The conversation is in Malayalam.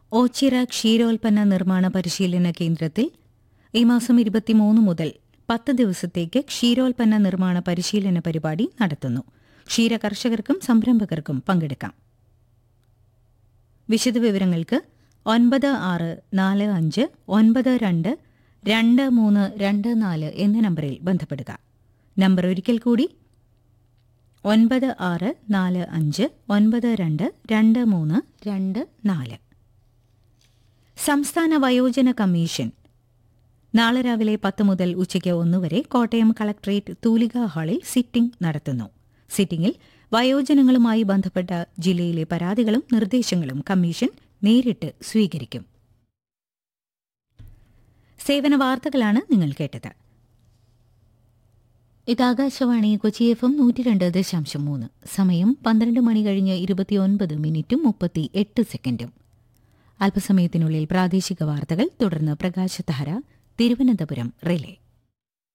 ഓച്ചിറ ക്ഷീരോൽപ്പന്ന നിർമ്മാണ പരിശീലന കേന്ദ്രത്തിൽ ഈ മാസം ഇരുപത്തിമൂന്ന് മുതൽ പത്ത് ദിവസത്തേക്ക് ക്ഷീരോൽപ്പന്ന നിർമ്മാണ പരിശീലന പരിപാടി നടത്തുന്നു ക്ഷീര കർഷകർക്കും സംരംഭകർക്കും പങ്കെടുക്കാം വിശദവിവരങ്ങൾക്ക് ഒൻപത് ആറ് നാല് അഞ്ച് ഒൻപത് രണ്ട് രണ്ട് മൂന്ന് രണ്ട് നാല് എന്ന നമ്പറിൽ ബന്ധപ്പെടുക നമ്പർ ഒരിക്കൽ കൂടി ഒൻപത് ആറ് നാല് അഞ്ച് ഒൻപത് രണ്ട് രണ്ട് മൂന്ന് രണ്ട് നാല് സംസ്ഥാന വയോജന കമ്മീഷൻ നാളെ രാവിലെ പത്ത് മുതൽ ഉച്ചയ്ക്ക് ഒന്ന് വരെ കോട്ടയം കളക്ടറേറ്റ് തൂലിക ഹാളിൽ സിറ്റിംഗ് നടത്തുന്നു സിറ്റിംഗിൽ വയോജനങ്ങളുമായി ബന്ധപ്പെട്ട ജില്ലയിലെ പരാതികളും നിർദ്ദേശങ്ങളും കമ്മീഷൻ നേരിട്ട് സ്വീകരിക്കും സേവന വാർത്തകളാണ് നിങ്ങൾ കേട്ടത് ഇത് ആകാശവാണി കൊച്ചി എഫ് എം നൂറ്റി രണ്ട് ദശാംശം മൂന്ന് സമയം പന്ത്രണ്ട് മണി കഴിഞ്ഞ് ഇരുപത്തിയൊൻപത് മിനിറ്റും മുപ്പത്തി എട്ട് സെക്കൻഡും അല്പസമയത്തിനുള്ളിൽ പ്രാദേശിക വാർത്തകൾ തുടർന്ന് പ്രകാശധാര തിരുവനന്തപുരം റിലേ